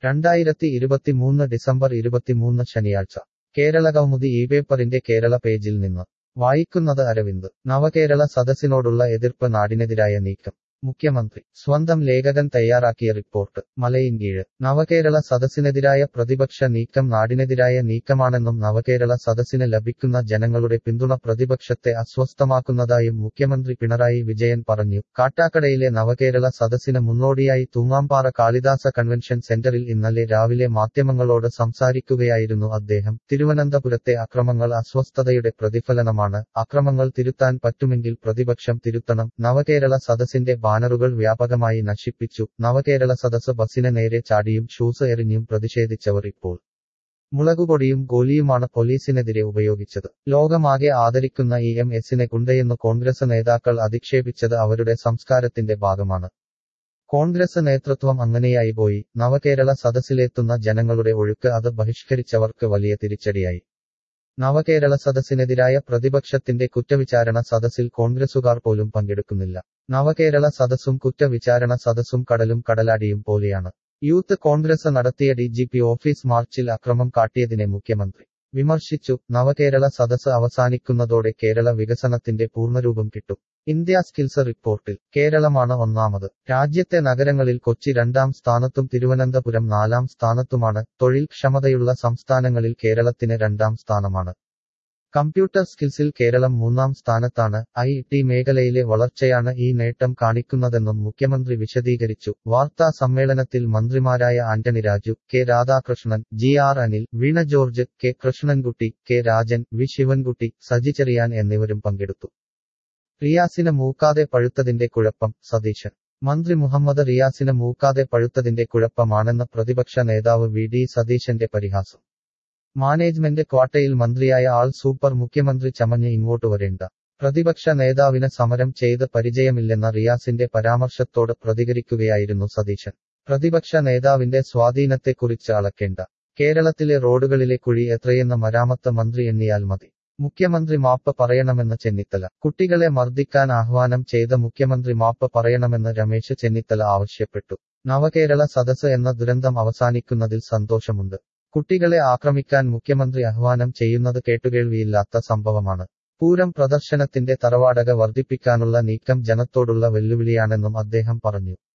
രണ്ടായിരത്തി ഇരുപത്തിമൂന്ന് ഡിസംബർ ഇരുപത്തിമൂന്ന് ശനിയാഴ്ച കേരള കൗമുദി ഈ പേപ്പറിന്റെ കേരള പേജിൽ നിന്ന് വായിക്കുന്നത് അരവിന്ദ് നവകേരള സദസ്സിനോടുള്ള എതിർപ്പ് നാടിനെതിരായ നീക്കം മുഖ്യമന്ത്രി സ്വന്തം ലേഖകൻ തയ്യാറാക്കിയ റിപ്പോർട്ട് മലയിൻകീഴ് നവകേരള സദസ്സിനെതിരായ പ്രതിപക്ഷ നീക്കം നാടിനെതിരായ നീക്കമാണെന്നും നവകേരള സദസ്സിന് ലഭിക്കുന്ന ജനങ്ങളുടെ പിന്തുണ പ്രതിപക്ഷത്തെ അസ്വസ്ഥമാക്കുന്നതായും മുഖ്യമന്ത്രി പിണറായി വിജയൻ പറഞ്ഞു കാട്ടാക്കടയിലെ നവകേരള സദസ്സിന് മുന്നോടിയായി തൂങ്ങാമ്പാറ കാളിദാസ കൺവെൻഷൻ സെന്ററിൽ ഇന്നലെ രാവിലെ മാധ്യമങ്ങളോട് സംസാരിക്കുകയായിരുന്നു അദ്ദേഹം തിരുവനന്തപുരത്തെ അക്രമങ്ങൾ അസ്വസ്ഥതയുടെ പ്രതിഫലനമാണ് അക്രമങ്ങൾ തിരുത്താൻ പറ്റുമെങ്കിൽ പ്രതിപക്ഷം തിരുത്തണം നവകേരള സദസ്സിന്റെ ബാനറുകൾ വ്യാപകമായി നശിപ്പിച്ചു നവകേരള സദസ് ബസിന് നേരെ ചാടിയും ഷൂസ് എറിഞ്ഞും പ്രതിഷേധിച്ചവർ ഇപ്പോൾ മുളകുപൊടിയും ഗോലിയുമാണ് പോലീസിനെതിരെ ഉപയോഗിച്ചത് ലോകമാകെ ആദരിക്കുന്ന ഇ എം എസിനെ ഗുണ്ടയെന്ന് കോൺഗ്രസ് നേതാക്കൾ അധിക്ഷേപിച്ചത് അവരുടെ സംസ്കാരത്തിന്റെ ഭാഗമാണ് കോൺഗ്രസ് നേതൃത്വം അങ്ങനെയായി പോയി നവകേരള സദസ്സിലെത്തുന്ന ജനങ്ങളുടെ ഒഴുക്ക് അത് ബഹിഷ്കരിച്ചവർക്ക് വലിയ തിരിച്ചടിയായി നവകേരള സദസ്സിനെതിരായ പ്രതിപക്ഷത്തിന്റെ കുറ്റവിചാരണ സദസ്സിൽ കോൺഗ്രസുകാർ പോലും പങ്കെടുക്കുന്നില്ല നവകേരള സദസ്സും കുറ്റവിചാരണ സദസ്സും കടലും കടലാടിയും പോലെയാണ് യൂത്ത് കോൺഗ്രസ് നടത്തിയ ഡി ജി പി ഓഫീസ് മാർച്ചിൽ അക്രമം കാട്ടിയതിനെ മുഖ്യമന്ത്രി വിമർശിച്ചു നവകേരള സദസ് അവസാനിക്കുന്നതോടെ കേരള വികസനത്തിന്റെ പൂർണ്ണരൂപം കിട്ടും ഇന്ത്യ സ്കിൽസ് റിപ്പോർട്ടിൽ കേരളമാണ് ഒന്നാമത് രാജ്യത്തെ നഗരങ്ങളിൽ കൊച്ചി രണ്ടാം സ്ഥാനത്തും തിരുവനന്തപുരം നാലാം സ്ഥാനത്തുമാണ് തൊഴിൽ ക്ഷമതയുള്ള സംസ്ഥാനങ്ങളിൽ കേരളത്തിന് രണ്ടാം സ്ഥാനമാണ് കമ്പ്യൂട്ടർ സ്കിൽസിൽ കേരളം മൂന്നാം സ്ഥാനത്താണ് ഐ ടി മേഖലയിലെ വളർച്ചയാണ് ഈ നേട്ടം കാണിക്കുന്നതെന്നും മുഖ്യമന്ത്രി വിശദീകരിച്ചു വാർത്താ സമ്മേളനത്തിൽ മന്ത്രിമാരായ Antony Raju K Radhakrishnan G R Anil Veena George K Krishnankutty K Rajan V Sivankutty Saji Cherian എന്നിവരും പങ്കെടുത്തു റിയാസിന് മൂക്കാതെ പഴുത്തതിന്റെ കുഴപ്പം സതീശൻ മന്ത്രി മുഹമ്മദ് റിയാസിന് മൂക്കാതെ പഴുത്തതിന്റെ കുഴപ്പമാണെന്ന് പ്രതിപക്ഷ നേതാവ് വി ഡി സതീശന്റെ പരിഹാസം മാനേജ്മെന്റ് ക്വാട്ടയിൽ മന്ത്രിയായ ആൾ സൂപ്പർ മുഖ്യമന്ത്രി ചമഞ്ഞ് ഇങ്ങോട്ട് വരേണ്ട പ്രതിപക്ഷ നേതാവിന് സമരം ചെയ്ത് പരിചയമില്ലെന്ന റിയാസിന്റെ പരാമർശത്തോട് പ്രതികരിക്കുകയായിരുന്നു സതീശൻ പ്രതിപക്ഷ നേതാവിന്റെ സ്വാധീനത്തെക്കുറിച്ച് അളക്കേണ്ട കേരളത്തിലെ റോഡുകളിലെ കുഴി എത്രയെന്ന് മരാമത്ത് മന്ത്രി എണ്ണിയാൽ മതി മുഖ്യമന്ത്രി മാപ്പ് പറയണമെന്ന് ചെന്നിത്തല കുട്ടികളെ മർദ്ദിക്കാൻ ആഹ്വാനം ചെയ്ത മുഖ്യമന്ത്രി മാപ്പ് പറയണമെന്ന് രമേശ് ചെന്നിത്തല ആവശ്യപ്പെട്ടു നവകേരള സദസ് എന്ന ദുരന്തം അവസാനിക്കുന്നതിൽ സന്തോഷമുണ്ട് കുട്ടികളെ ആക്രമിക്കാൻ മുഖ്യമന്ത്രി ആഹ്വാനം ചെയ്യുന്നത് കേട്ടുകേൾവിയില്ലാത്ത സംഭവമാണ് പൂരം പ്രദർശനത്തിന്റെ തറവാടക വർദ്ധിപ്പിക്കാനുള്ള നീക്കം ജനത്തോടുള്ള വെല്ലുവിളിയാണെന്നും അദ്ദേഹം പറഞ്ഞു